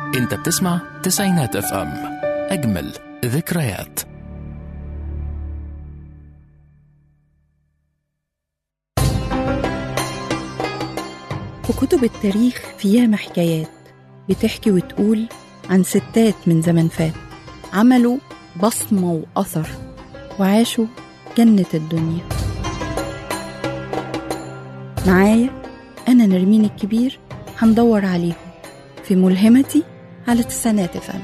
انت بتسمع تسعينات اف ام اجمل ذكريات وكتب التاريخ فيها حكايات بتحكي وتقول عن ستات من زمن فات عملوا بصمة وأثر وعاشوا جنة الدنيا معايا أنا نرمين الكبير هندور عليهم في ملهمتي على تسعينات فم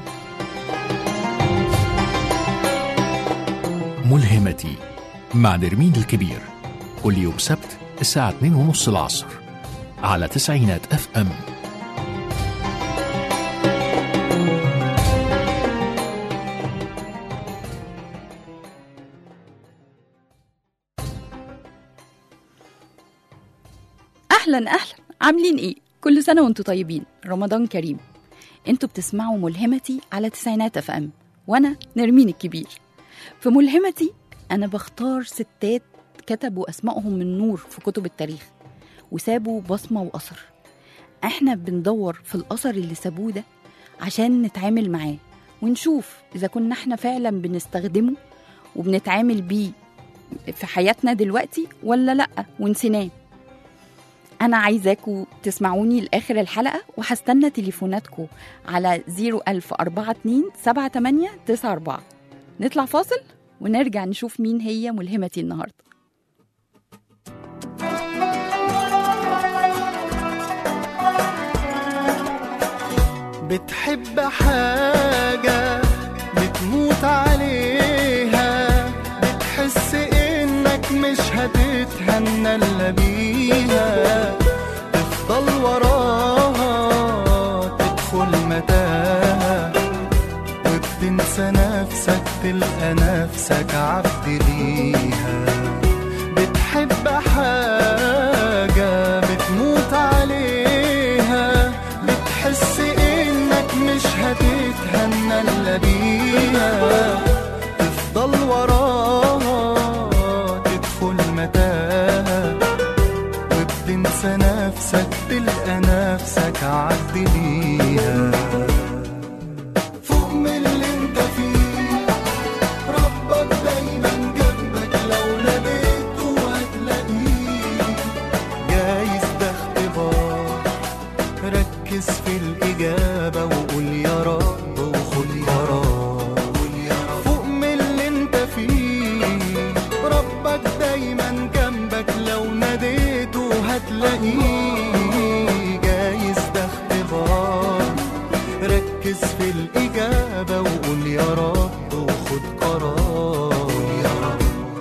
ملهمتي مع نرمين الكبير كل يوم سبت الساعة 2 ونص العصر على تسعينات اف ام أهلا أهلا عاملين إيه؟ كل سنة وانتوا طيبين رمضان كريم انتوا بتسمعوا ملهمتي على تسعينات اف ام وانا نرمين الكبير في ملهمتي انا بختار ستات كتبوا اسمائهم من نور في كتب التاريخ وسابوا بصمة وأثر احنا بندور في الأثر اللي سابوه ده عشان نتعامل معاه ونشوف إذا كنا احنا فعلا بنستخدمه وبنتعامل بيه في حياتنا دلوقتي ولا لأ ونسيناه أنا عايزاكم تسمعوني لآخر الحلقة وهستنى تليفوناتكم على 01042 78 94 نطلع فاصل ونرجع نشوف مين هي ملهمتي النهارده بتحب حاجة بتموت عليها بتحس انك مش هتتهنى الا بيها تفضل وراها تدخل متاهة وبتنسى نفسك تلقى نفسك عبد ليها بتحب حاجة بتموت عليها بتحس انك مش هتتهنى الا بيها تفضل وراها تدخل متاهة وبتنسى نفسك تلقى نفسك عبد ليها فوق من اللي انت فيه ربك دايما جنبك لو ناديته هتلاقيه جايز ده اختبار ركز في الإجابة وقول يا رب وخد قرار فوق من اللي انت فيه ربك دايما جنبك لو ناديته هتلاقيه جايز ده اختبار ركز في الإجابة وقول يا رب وخد قرار يا رب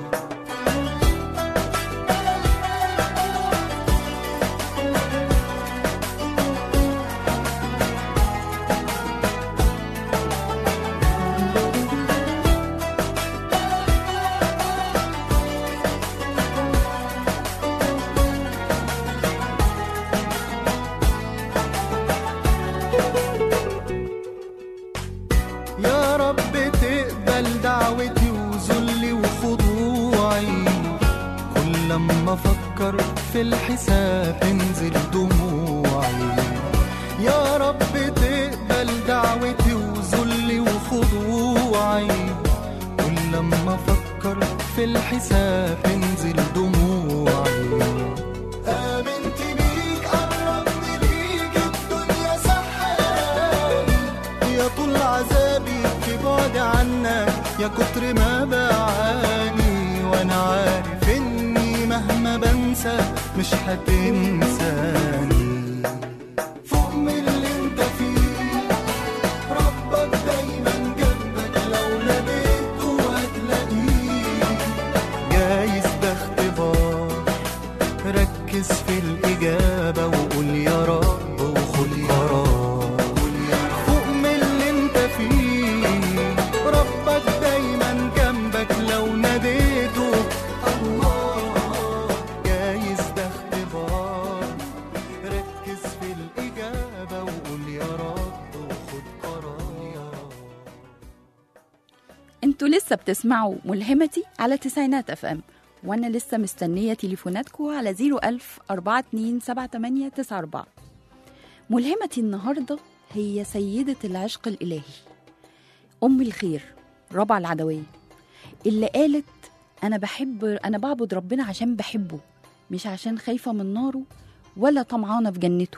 يا رب تقبل دعوتي وذلي وخضوعي كل لما افكر في الحساب تنزل دموعي يا رب تقبل دعوتي وذلي وخضوعي كل لما افكر في الحساب تنزل دموعي آمنت بيك قربت ليك الدنيا سحراني يا طول عذابي في بعد عنك يا كتر ما بعاني وانا عارف اني مهما بنسى مش هتنساني فوق من اللي انت فيه ربك دايما جنبك لو ناديته هتلاقيه جايز ده اختبار ركز في الإجابة وقول يا رب وخد قرار فوق من اللي انت فيه ربك دايما جنبك لو ناديته الله جايز ده اختبار ركز في الإجابة وقول يا رب وخد قرار انتوا لسه بتسمعوا ملهمتي على تسعينات اف ام وانا لسه مستنيه تليفوناتكم على 01000 4278 94 ملهمتي النهارده هي سيدة العشق الإلهي أم الخير ربع العدوية اللي قالت أنا بحب أنا بعبد ربنا عشان بحبه مش عشان خايفة من ناره ولا طمعانة في جنته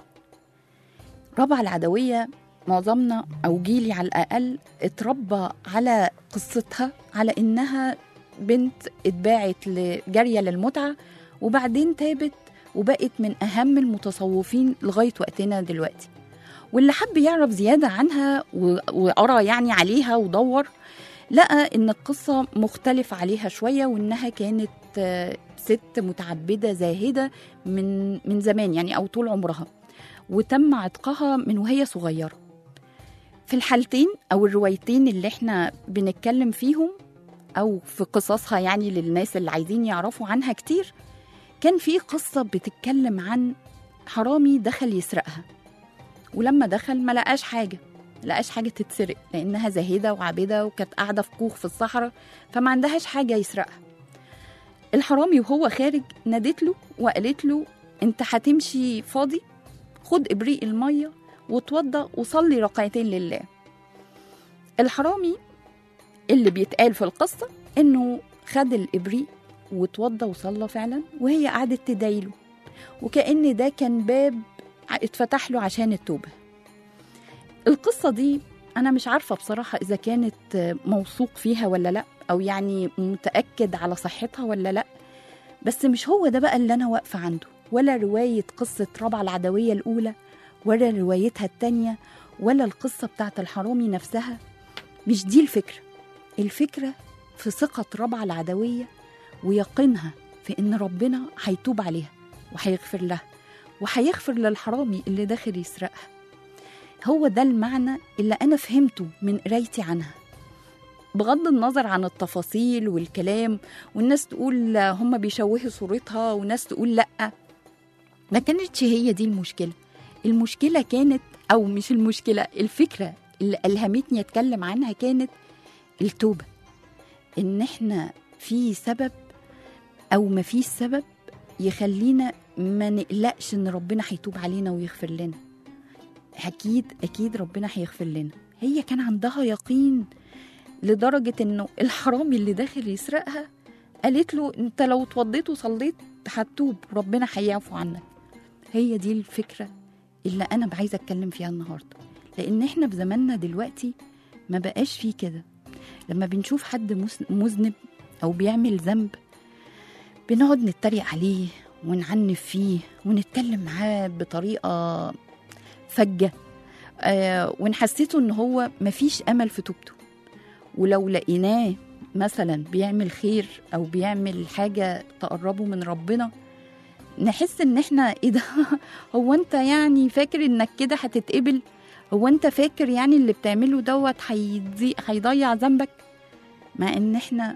ربع العدوية معظمنا أو جيلي على الأقل اتربى على قصتها على إنها بنت اتباعت جارية للمتعة وبعدين تابت وبقت من أهم المتصوفين لغاية وقتنا دلوقتي واللي حب يعرف زيادة عنها و- وقرا يعني عليها ودور لقى إن القصة مختلف عليها شوية وإنها كانت آه، ست متعبدة زاهدة من من زمان يعني أو طول عمرها وتم عتقها من وهي صغيرة في الحالتين أو الروايتين اللي احنا بنتكلم فيهم أو في قصصها يعني للناس اللي عايزين يعرفوا عنها كتير كان في قصة بتتكلم عن حرامي دخل يسرقها ولما دخل ما لقاش حاجة لقاش حاجة تتسرق لأنها زاهدة وعابدة وكانت قاعدة في كوخ في الصحراء فما عندهاش حاجة يسرقها الحرامي وهو خارج نادت له وقالت له انت هتمشي فاضي خد ابريق المية وتوضى وصلي ركعتين لله الحرامي اللي بيتقال في القصة انه خد الابريق وتوضى وصلى فعلا وهي قعدت تدعي له وكأن ده كان باب اتفتح له عشان التوبة القصة دي أنا مش عارفة بصراحة إذا كانت موثوق فيها ولا لأ أو يعني متأكد على صحتها ولا لأ بس مش هو ده بقى اللي أنا واقفة عنده ولا رواية قصة ربع العدوية الأولى ولا روايتها التانية ولا القصة بتاعت الحرامي نفسها مش دي الفكرة الفكرة في ثقة ربع العدوية ويقينها في إن ربنا هيتوب عليها وهيغفر لها وهيغفر للحرامي اللي داخل يسرقها هو ده المعنى اللي أنا فهمته من قرايتي عنها بغض النظر عن التفاصيل والكلام والناس تقول هم بيشوهوا صورتها وناس تقول لأ ما كانتش هي دي المشكلة المشكلة كانت أو مش المشكلة الفكرة اللي ألهمتني أتكلم عنها كانت التوبة إن إحنا في سبب أو ما فيش سبب يخلينا ما نقلقش إن ربنا هيتوب علينا ويغفر لنا أكيد أكيد ربنا هيغفر لنا هي كان عندها يقين لدرجة إنه الحرامي اللي داخل يسرقها قالت له أنت لو اتوضيت وصليت هتوب ربنا هيعفو عنك هي دي الفكرة اللي أنا عايزة أتكلم فيها النهاردة لأن إحنا في زماننا دلوقتي ما بقاش فيه كده لما بنشوف حد مس- مذنب أو بيعمل ذنب بنقعد نتريق عليه ونعنف فيه ونتكلم معاه بطريقة فجة آه ونحسسه إن هو مفيش أمل في توبته ولو لقيناه مثلا بيعمل خير أو بيعمل حاجة تقربه من ربنا نحس ان احنا ايه ده هو انت يعني فاكر انك كده هتتقبل هو انت فاكر يعني اللي بتعمله دوت هيضي- هيضيع ذنبك مع ان احنا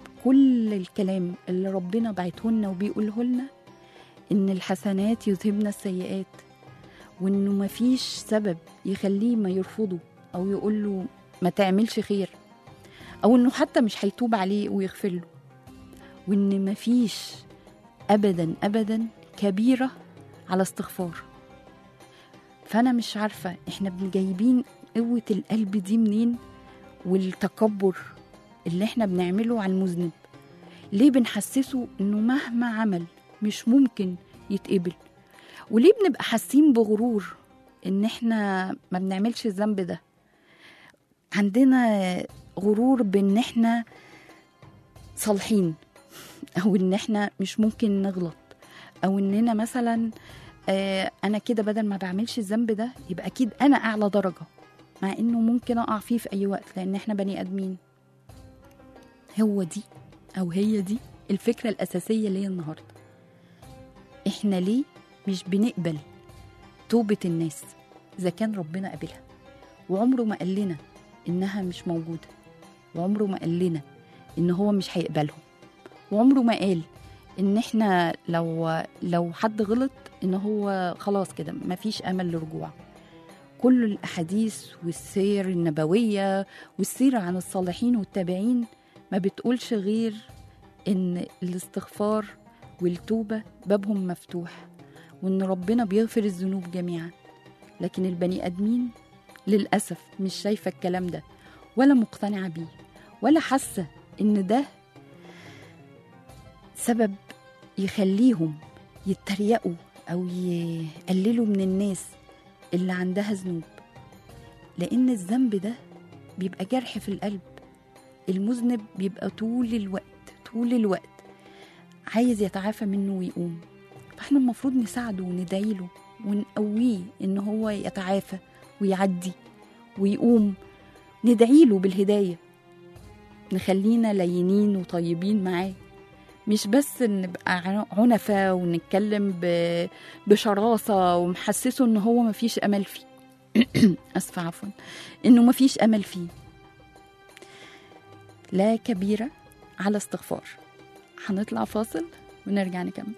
كل الكلام اللي ربنا بعته لنا وبيقوله لنا ان الحسنات يذهبن السيئات وانه مفيش سبب يخليه ما يرفضه او يقول له ما تعملش خير او انه حتى مش هيتوب عليه ويغفر له وان مفيش ابدا ابدا كبيره على استغفار فانا مش عارفه احنا بن- جايبين قوه القلب دي منين والتكبر اللي احنا بنعمله على المذنب ليه بنحسسه انه مهما عمل مش ممكن يتقبل وليه بنبقى حاسين بغرور ان احنا ما بنعملش الذنب ده عندنا غرور بان احنا صالحين او ان احنا مش ممكن نغلط او اننا مثلا آه انا كده بدل ما بعملش الذنب ده يبقى اكيد انا اعلى درجه مع انه ممكن اقع فيه في اي وقت لان احنا بني ادمين هو دي او هي دي الفكره الاساسيه ليا النهارده احنا ليه مش بنقبل توبه الناس اذا كان ربنا قابلها وعمره ما قال لنا انها مش موجوده وعمره ما قال لنا ان هو مش هيقبلهم وعمره ما قال ان احنا لو لو حد غلط ان هو خلاص كده مفيش امل لرجوع كل الاحاديث والسير النبويه والسيره عن الصالحين والتابعين ما بتقولش غير ان الاستغفار والتوبه بابهم مفتوح وان ربنا بيغفر الذنوب جميعا لكن البني ادمين للأسف مش شايفة الكلام ده ولا مقتنعة بيه ولا حاسة إن ده سبب يخليهم يتريقوا أو يقللوا من الناس اللي عندها ذنوب لأن الذنب ده بيبقى جرح في القلب المذنب بيبقى طول الوقت طول الوقت عايز يتعافى منه ويقوم فاحنا المفروض نساعده وندعي له ونقويه ان هو يتعافى ويعدي ويقوم ندعي له بالهدايه نخلينا لينين وطيبين معاه مش بس نبقى عنفة ونتكلم ب- بشراسة ومحسسه ان هو مفيش امل فيه اسفة عفوا انه مفيش امل فيه لا كبيرة على استغفار هنطلع فاصل ونرجع نكمل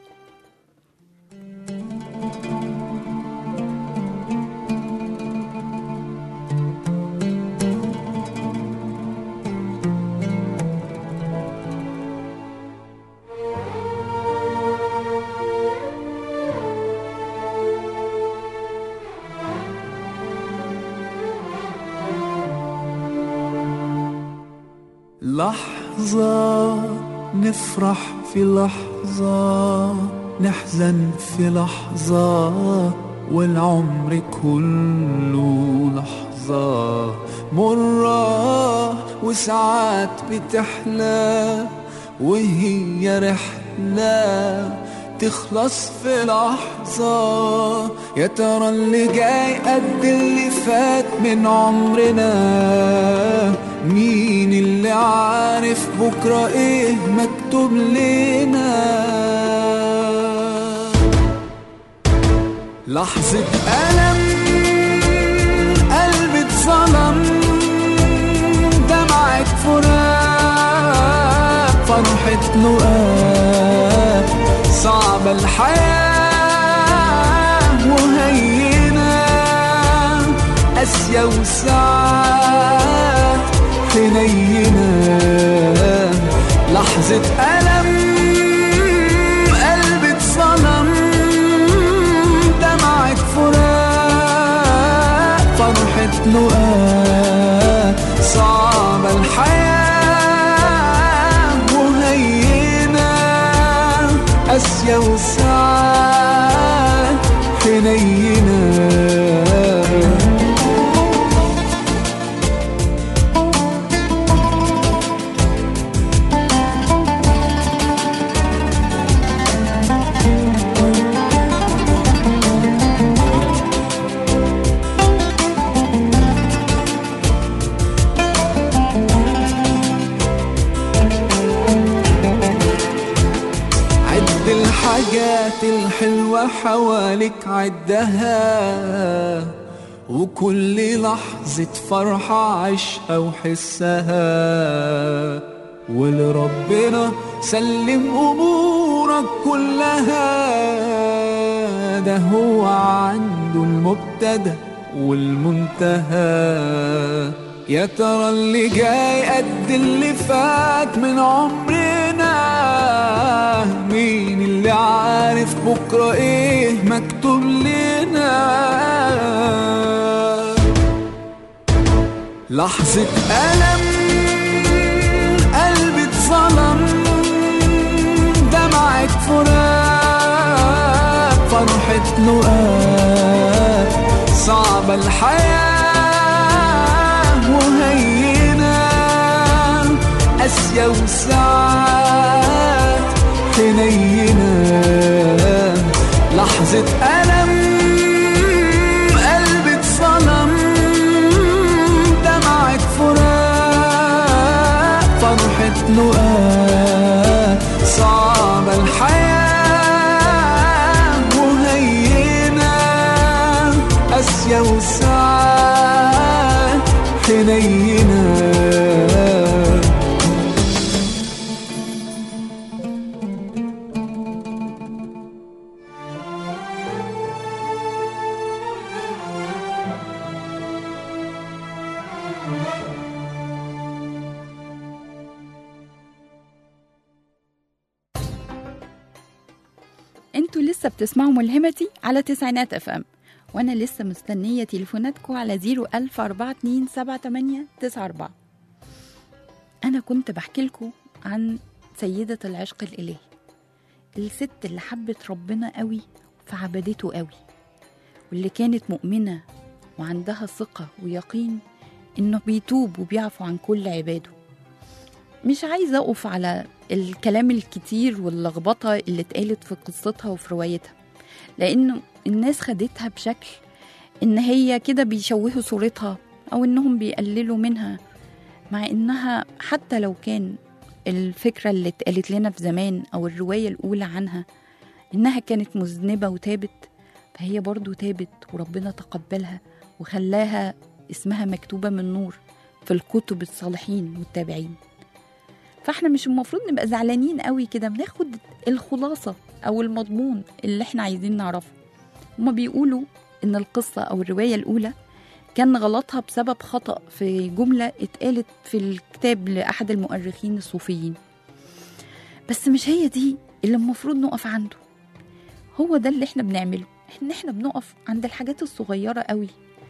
لحظة نفرح في لحظة نحزن في لحظة والعمر كله لحظة مرة وساعات بتحلى وهي رحلة تخلص في لحظة يا ترى اللي جاي قد اللي فات من عمرنا مين اللي عارف بكرة ايه مكتوب لنا لحظة ألم قلبي اتظلم دمعة فراق فرحة لقاء صعبة الحياة وهينة قاسية وساعات حنينة لحظة ألم قلبي اتظلم دمعة فراق فرحة لقاء صعبة الحياة وهينة قاسية وساعات حنينة عد الحاجات الحلوة حواليك عدها وكل لحظة فرحة عيشها وحسها ولربنا سلم أمورك كلها ده هو عنده المبتدأ والمنتهى يا ترى اللي جاي قد اللي فات من عمرنا مين اللي عارف بكرة ايه مكتوب لنا لحظة ألم قلبي اتظلم دمعة فراق فرحة لقاء صعبة الحياة وهينة قاسية وساعات حنينة لحظة ألم قلبي اتظلم دمعة فراق فرحة لقاء صعبة الحياة وهينة قاسية وساعات حنينة انتوا لسه بتسمعوا ملهمتي على تسعينات اف ام وأنا لسه مستنية تليفوناتكم على 010427894 أنا كنت بحكي لكم عن سيدة العشق الإلهي الست اللي حبت ربنا قوي فعبدته قوي واللي كانت مؤمنة وعندها ثقة ويقين إنه بيتوب وبيعفو عن كل عباده مش عايزة أقف على الكلام الكتير واللخبطة اللي اتقالت في قصتها وفي روايتها لأنه الناس خدتها بشكل إن هي كده بيشوهوا صورتها أو إنهم بيقللوا منها مع إنها حتى لو كان الفكرة اللي اتقالت لنا في زمان أو الرواية الأولى عنها إنها كانت مذنبة وتابت فهي برضو تابت وربنا تقبلها وخلاها اسمها مكتوبة من نور في الكتب الصالحين والتابعين فاحنا مش المفروض نبقى زعلانين قوي كده بناخد الخلاصة أو المضمون اللي احنا عايزين نعرفه هما بيقولوا إن القصة أو الرواية الأولى كان غلطها بسبب خطأ في جملة اتقالت في الكتاب لأحد المؤرخين الصوفيين بس مش هي دي اللي المفروض نقف عنده هو ده اللي احنا بنعمله ان احنا بنقف عند الحاجات الصغيرة قوي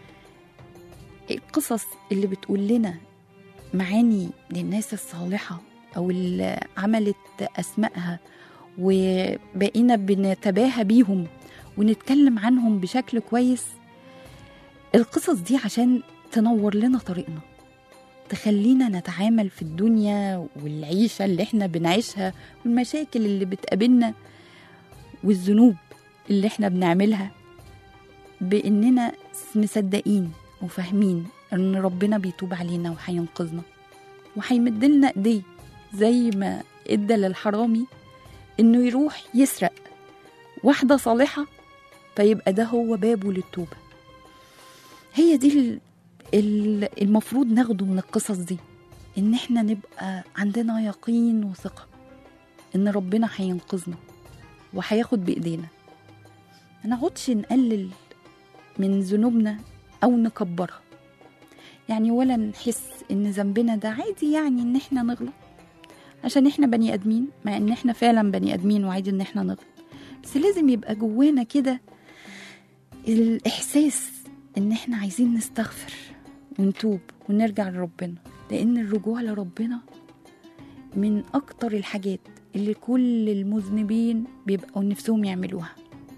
القصص اللي بتقول لنا معاني للناس الصالحة أو اللي عملت أسمائها وبقينا بنتباهى بيهم ونتكلم عنهم بشكل كويس القصص دي عشان تنور لنا طريقنا تخلينا نتعامل في الدنيا والعيشة اللي احنا بنعيشها والمشاكل اللي بتقابلنا والذنوب اللي احنا بنعملها بإننا مصدقين وفاهمين إن ربنا بيتوب علينا وهينقذنا وهيمد لنا إيديه زي ما إدى للحرامي إنه يروح يسرق واحدة صالحة فيبقى ده هو بابه للتوبة هي دي ال- ال- المفروض ناخده من القصص دي إن إحنا نبقى عندنا يقين وثقة إن ربنا هينقذنا وهياخد بإيدينا ما نقعدش نقلل من ذنوبنا أو نكبرها يعني ولا نحس إن ذنبنا ده عادي يعني إن إحنا نغلط عشان إحنا بني آدمين مع إن إحنا فعلا بني آدمين وعادي إن إحنا نغلط بس لازم يبقى جوانا كده الإحساس إن إحنا عايزين نستغفر ونتوب ونرجع لربنا لأن الرجوع لربنا من أكتر الحاجات اللي كل المذنبين بيبقوا نفسهم يعملوها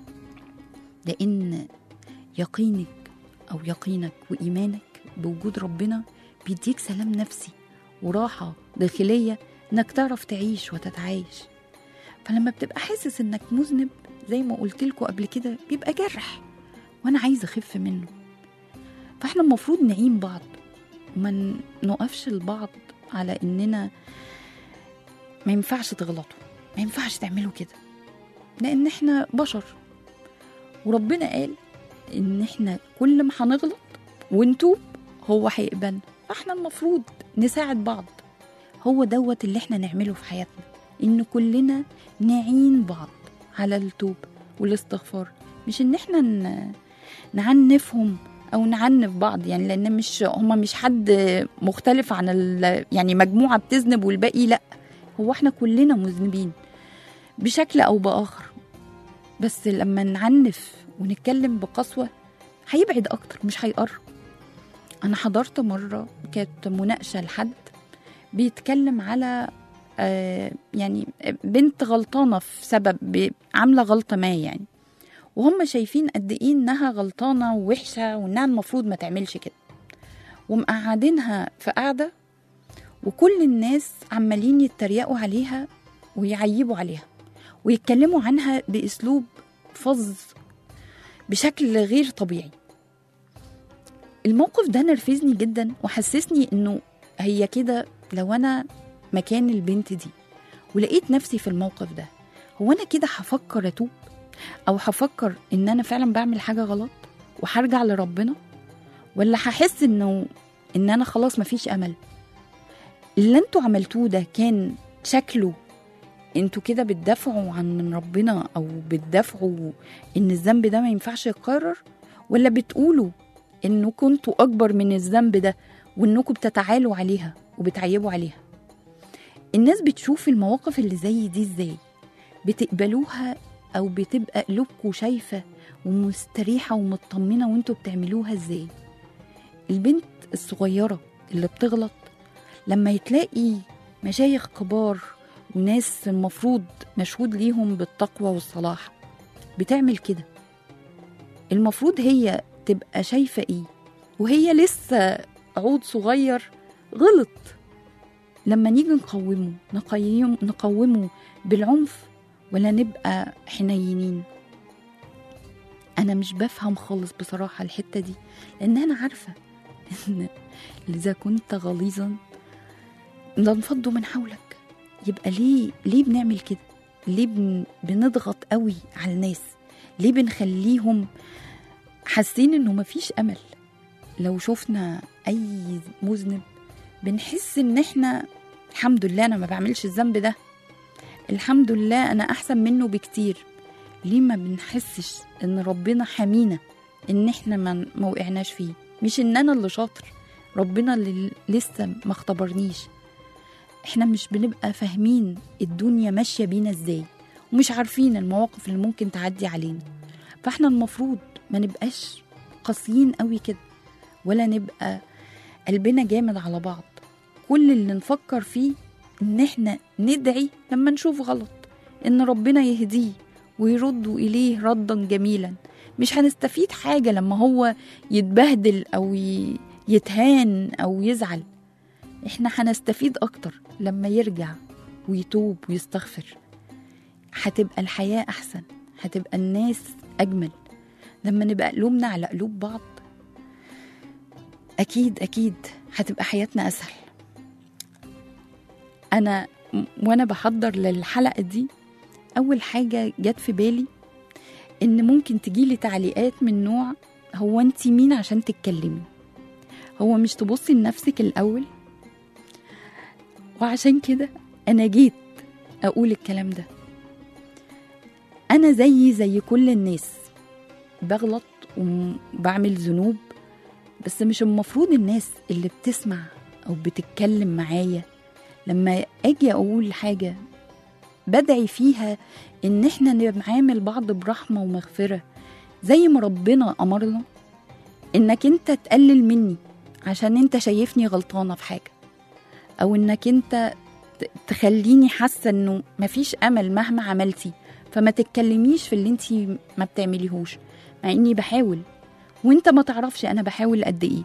لأن يقينك أو يقينك وإيمانك بوجود ربنا بيديك سلام نفسي وراحة داخلية إنك تعرف تعيش وتتعايش فلما بتبقى حاسس إنك مذنب زي ما قلت لكم قبل كده بيبقى جرح وأنا عايزة أخف منه فإحنا المفروض نعين بعض وما نقفش لبعض على إننا ما ينفعش تغلطوا ما ينفعش تعملوا كده لأن إحنا بشر وربنا قال ان احنا كل ما هنغلط ونتوب هو هيقبلنا فاحنا المفروض نساعد بعض هو دوت اللي احنا نعمله في حياتنا ان كلنا نعين بعض على التوب والاستغفار مش ان احنا ن- نعنفهم او نعنف بعض يعني لان مش هما مش حد مختلف عن ال يعني مجموعه بتذنب والباقي لا هو احنا كلنا مذنبين بشكل او باخر بس لما نعنف ونتكلم بقسوة هيبعد أكتر مش هيقرب أنا حضرت مرة كانت مناقشة لحد بيتكلم على آه يعني بنت غلطانة في سبب ب- عاملة غلطة ما يعني وهم شايفين قد إيه إنها غلطانة ووحشة وإنها المفروض ما تعملش كده ومقعدينها في قعدة وكل الناس عمالين يتريقوا عليها ويعيبوا عليها ويتكلموا عنها بأسلوب فظ بشكل غير طبيعي الموقف ده نرفزني جدا وحسسني انه هي كده لو انا مكان البنت دي ولقيت نفسي في الموقف ده هو انا كده هفكر اتوب او هفكر ان انا فعلا بعمل حاجه غلط وهرجع لربنا ولا هحس انه ان انا خلاص مفيش امل اللي انتوا عملتوه ده كان شكله انتوا كده بتدافعوا عن ربنا او بتدافعوا ان الذنب ده ما ينفعش يتكرر ولا بتقولوا انه كنتوا اكبر من الذنب ده وانكم بتتعالوا عليها وبتعيبوا عليها الناس بتشوف المواقف اللي زي دي ازاي بتقبلوها او بتبقى قلوبكم شايفه ومستريحة ومطمنة وانتوا بتعملوها ازاي البنت الصغيرة اللي بتغلط لما يتلاقي مشايخ كبار وناس المفروض مشهود ليهم بالتقوى والصلاح بتعمل كده المفروض هي تبقى شايفة ايه وهي لسه عود صغير غلط لما نيجي نقومه نقيم نقومه بالعنف ولا نبقى حنينين انا مش بفهم خالص بصراحة الحتة دي لان انا عارفة ان اذا كنت غليظا لانفضوا من حولك يبقى ليه ليه بنعمل كده ليه بن بنضغط قوي على الناس ليه بنخليهم حاسين انه مفيش امل لو شفنا اي مذنب بنحس ان احنا الحمد لله انا ما بعملش الذنب ده الحمد لله انا احسن منه بكتير ليه ما بنحسش ان ربنا حمينا ان احنا ما ما وقعناش فيه مش ان انا اللي شاطر ربنا اللي لسه ما اختبرنيش احنا مش بنبقى فاهمين الدنيا ماشيه بينا ازاي ومش عارفين المواقف اللي ممكن تعدي علينا فاحنا المفروض ما نبقاش قاسيين قوي كده ولا نبقى قلبنا جامد على بعض كل اللي نفكر فيه ان احنا ندعي لما نشوف غلط ان ربنا يهديه ويرد اليه ردا جميلا مش هنستفيد حاجه لما هو يتبهدل او ي- يتهان او يزعل احنا هنستفيد اكتر لما يرجع ويتوب ويستغفر هتبقى الحياه احسن هتبقى الناس اجمل لما نبقى قلوبنا على قلوب بعض اكيد اكيد هتبقى حياتنا اسهل انا م- وانا بحضر للحلقه دي اول حاجه جت في بالي ان ممكن تجيلي تعليقات من نوع هو انت مين عشان تتكلمي هو مش تبصي لنفسك الاول وعشان كده انا جيت اقول الكلام ده انا زيي زي كل الناس بغلط وبعمل ذنوب بس مش المفروض الناس اللي بتسمع او بتتكلم معايا لما اجي اقول حاجه بدعي فيها ان احنا نعامل بعض برحمه ومغفره زي ما ربنا امرنا انك انت تقلل مني عشان انت شايفني غلطانه في حاجه او انك انت ت- تخليني حاسه انه مفيش امل مهما عملتي فما تتكلميش في اللي انت ما بتعمليهوش مع اني بحاول وانت ما تعرفش انا بحاول قد ايه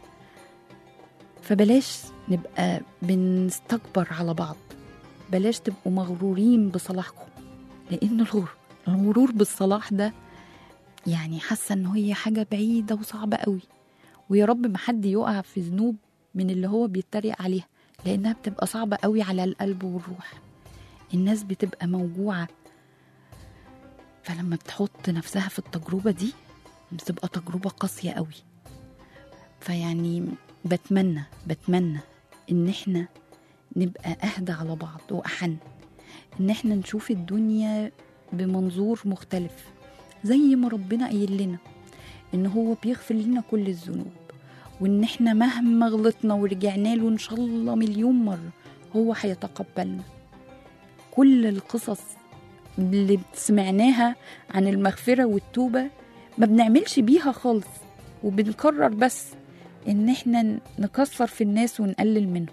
فبلاش نبقى بنستكبر على بعض بلاش تبقوا مغرورين بصلاحكم لان الغرور الغرور بالصلاح ده يعني حاسه ان هي حاجه بعيده وصعبه قوي ويا رب ما حد يقع في ذنوب من اللي هو بيتريق عليها لانها بتبقى صعبه قوي على القلب والروح الناس بتبقى موجوعه فلما بتحط نفسها في التجربه دي بتبقى تجربه قاسيه قوي فيعني بتمنى بتمنى ان احنا نبقى اهدى على بعض واحن ان احنا نشوف الدنيا بمنظور مختلف زي ما ربنا قايل لنا ان هو بيغفر لنا كل الذنوب وان احنا مهما غلطنا ورجعنا له ان شاء الله مليون مره هو هيتقبلنا كل القصص اللي سمعناها عن المغفره والتوبه ما بنعملش بيها خالص وبنكرر بس ان احنا نكسر في الناس ونقلل منهم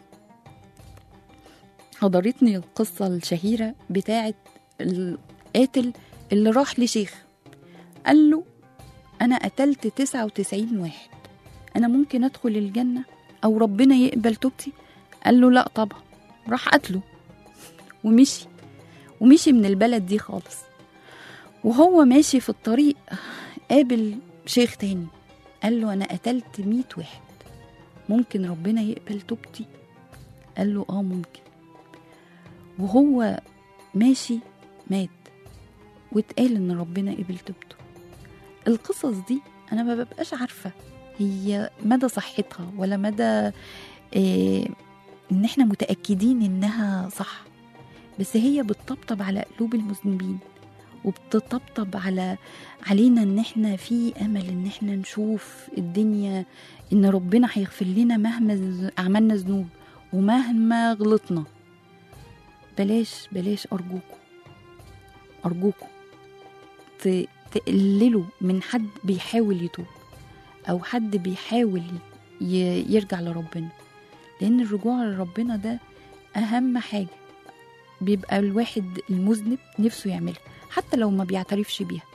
حضرتني القصة الشهيرة بتاعت القاتل اللي راح لشيخ قال له أنا قتلت تسعة وتسعين واحد أنا ممكن أدخل الجنة أو ربنا يقبل توبتي قال له لا طبعا راح قتله ومشي ومشي من البلد دي خالص وهو ماشي في الطريق قابل شيخ تاني قال له أنا قتلت مية واحد ممكن ربنا يقبل توبتي قال له اه ممكن وهو ماشي مات واتقال ان ربنا قبل توبته القصص دي انا ما ببقاش عارفه هي مدى صحتها ولا مدى إيه ان احنا متاكدين انها صح بس هي بتطبطب على قلوب المذنبين وبتطبطب على علينا ان احنا في امل ان احنا نشوف الدنيا ان ربنا هيغفر لنا مهما ز- عملنا ذنوب ومهما غلطنا بلاش بلاش ارجوكم ارجوكم ت- تقلله من حد بيحاول يتوب او حد بيحاول ي- يرجع لربنا لان الرجوع لربنا ده اهم حاجه بيبقى الواحد المذنب نفسه يعملها حتى لو ما بيعترفش بيها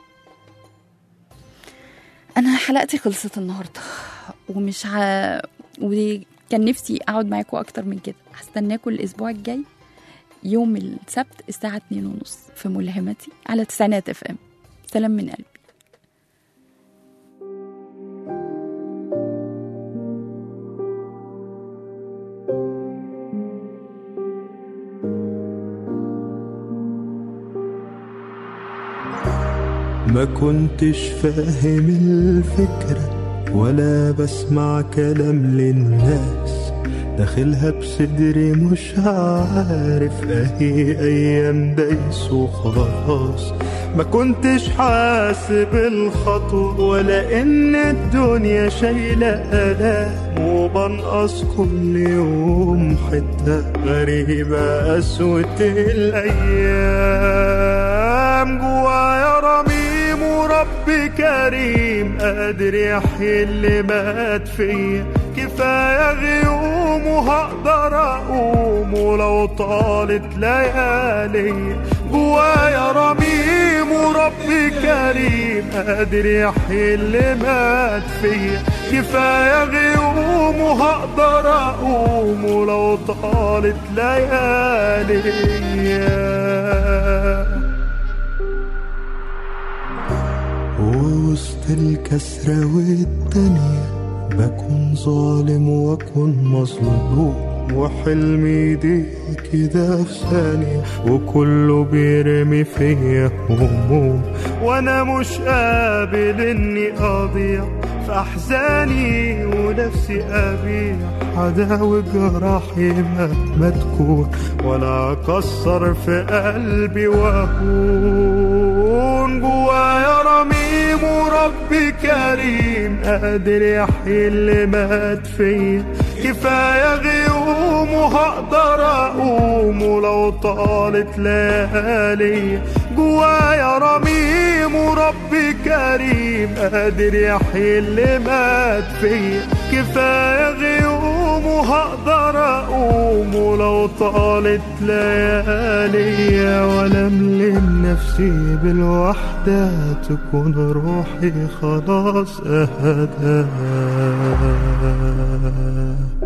انا حلقتي خلصت النهارده ومش ع... وكان نفسي اقعد معاكم اكتر من كده هستناكم الاسبوع الجاي يوم السبت الساعة 2 ونص في ملهمتي على تسعينات اف ام سلام من قلبي ما كنتش فاهم الفكرة ولا بسمع كلام للناس داخلها بصدري مش عارف اهي ايام دايس وخلاص ما كنتش حاسب الخطوة ولا ان الدنيا شايلة آلام وبنقص كل يوم حتة غريبة قسوة الايام جوايا رميم ورب كريم قادر يحيي اللي مات فيا كفاية غيوم وهقدر أقوم ولو طالت ليالي جوايا رميم ورب كريم قادر يحيي اللي مات فيا كفاية غيوم وهقدر أقوم ولو طالت ليالي وسط الكسرة والدنيا بكون ظالم واكون مظلوم وحلمي يضيق كده في ثانية وكله بيرمي فيا هموم وانا مش قابل اني اضيع في احزاني ونفسي ابيع عداوي جراحي مهما تكون ولا اكسر في قلبي واهون جوايا رميم ورب كريم قادر يحيي اللي مات فيا كفاية غيوم وهقدر أقوم ولو طالت ليالي جوايا رميم ورب كريم قادر يحيي اللي مات فيا كفاية غيوم وهقدر أقوم ولو طالت ليالي ولا ملم نفسي بالوحدة تكون روحي خلاص أهدى